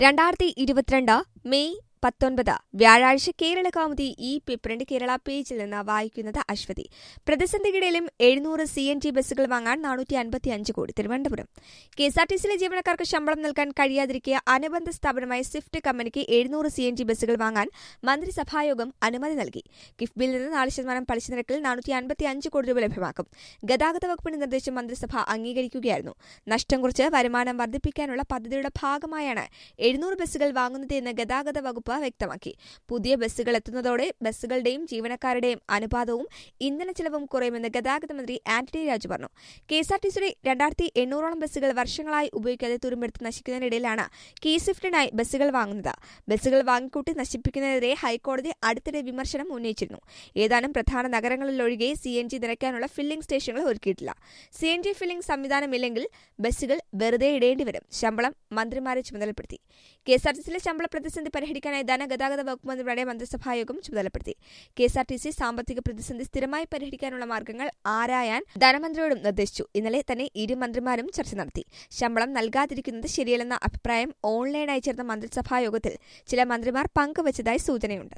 രണ്ടായിരത്തി ഇരുപത്തിരണ്ട് മെയ് പത്തൊൻപത് വ്യാഴാഴ്ച കേരള കൗമുദി ഈ പേപ്പറിന്റെ കേരള പേജിൽ നിന്ന് വായിക്കുന്നത് അശ്വതി പ്രതിസന്ധിക്കിടയിലും എഴുന്നൂറ് സി എൻ ജി ബസ്സുകൾ വാങ്ങാൻ നാനൂറ്റി അൻപത്തിയഞ്ച് കോടി Thiruvananthapuram K S R T സിയിലെ ജീവനക്കാർക്ക് ശമ്പളം നൽകാൻ കഴിയാതിരിക്കെ അനുബന്ധ സ്ഥാപനമായ സ്വിഫ്റ്റ് കമ്പനിക്ക് എഴുന്നൂറ് സി എൻ ജി ബസ്സുകൾ വാങ്ങാൻ മന്ത്രിസഭായോഗം അനുമതി നൽകി കിഫ്ബിൽ നിന്ന് നാല് ശതമാനം പലിശ നിരക്കിൽ നാനൂറ്റി അൻപത്തിയഞ്ച് കോടി രൂപ ലഭ്യമാക്കും ഗതാഗത വകുപ്പിന്റെ നിർദ്ദേശം മന്ത്രിസഭ അംഗീകരിക്കുകയായിരുന്നു നഷ്ടം കുറിച്ച് വരുമാനം വർദ്ധിപ്പിക്കാനുള്ള പദ്ധതിയുടെ ഭാഗമായാണ് എഴുന്നൂറ് ബസ്സുകൾ വാങ്ങുന്നതെന്ന് ഗതാഗത വകുപ്പ് വ്യക്തമാക്കി പുതിയ ബസ്സുകൾ എത്തുന്നതോടെ ബസ്സുകളുടെയും ജീവനക്കാരുടെയും അനുപാതവും ഇന്ധന ചെലവും കുറയുമെന്ന് ഗതാഗത മന്ത്രി ആന്റണി രാജു പറഞ്ഞു കെ എസ് ആർ ടി സിയുടെ രണ്ടായിരത്തി എണ്ണൂറോളം ബസ്സുകൾ വർഷങ്ങളായി ഉപയോഗിക്കാതെ തുരുമ്പെടുത്ത് നശിക്കുന്നതിനിടയിലാണ് കെ സ്വിഫ്റ്റിനായി ബസ്സുകൾ വാങ്ങുന്നത് ബസ്സുകൾ വാങ്ങിക്കൂട്ടി നശിപ്പിക്കുന്നതിനെതിരെ ഹൈക്കോടതി അടുത്തിടെ വിമർശനം ഉന്നയിച്ചിരുന്നു ഏതാനും പ്രധാന നഗരങ്ങളിലൊഴികെ സി എൻ ജി നിറയ്ക്കാനുള്ള ഫില്ലിംഗ് സ്റ്റേഷനുകൾ ഒരുക്കിയിട്ടില്ല സി എൻ ജി ഫില്ലിംഗ് സംവിധാനമില്ലെങ്കിൽ ബസ്സുകൾ വെറുതെ ഇടേണ്ടി വരും ശമ്പളം മന്ത്രിമാരെ ചുമതലപ്പെടുത്തി കെ എസ് ആർ ടി സിയിലെ ശമ്പള പ്രതിസന്ധി പരിഹരിക്കാനായി ധനഗതാഗത വകുപ്പ് മന്ത്രിയുടെ മന്ത്രിസഭായോഗം ചുമതലപ്പെടുത്തി K S R T C സാമ്പത്തിക പ്രതിസന്ധി സ്ഥിരമായി പരിഹരിക്കാനുള്ള മാർഗങ്ങൾ ആരായാൻ ധനമന്ത്രിയോടും നിർദ്ദേശിച്ചു ഇന്നലെ തന്നെ ഇരു മന്ത്രിമാരും ചർച്ച നടത്തി ശമ്പളം നൽകാതിരിക്കുന്നത് ശരിയല്ലെന്ന അഭിപ്രായം ഓൺലൈനായി ചേർന്ന മന്ത്രിസഭായോഗത്തിൽ ചില മന്ത്രിമാർ പങ്കുവച്ചതായി സൂചനയുണ്ട്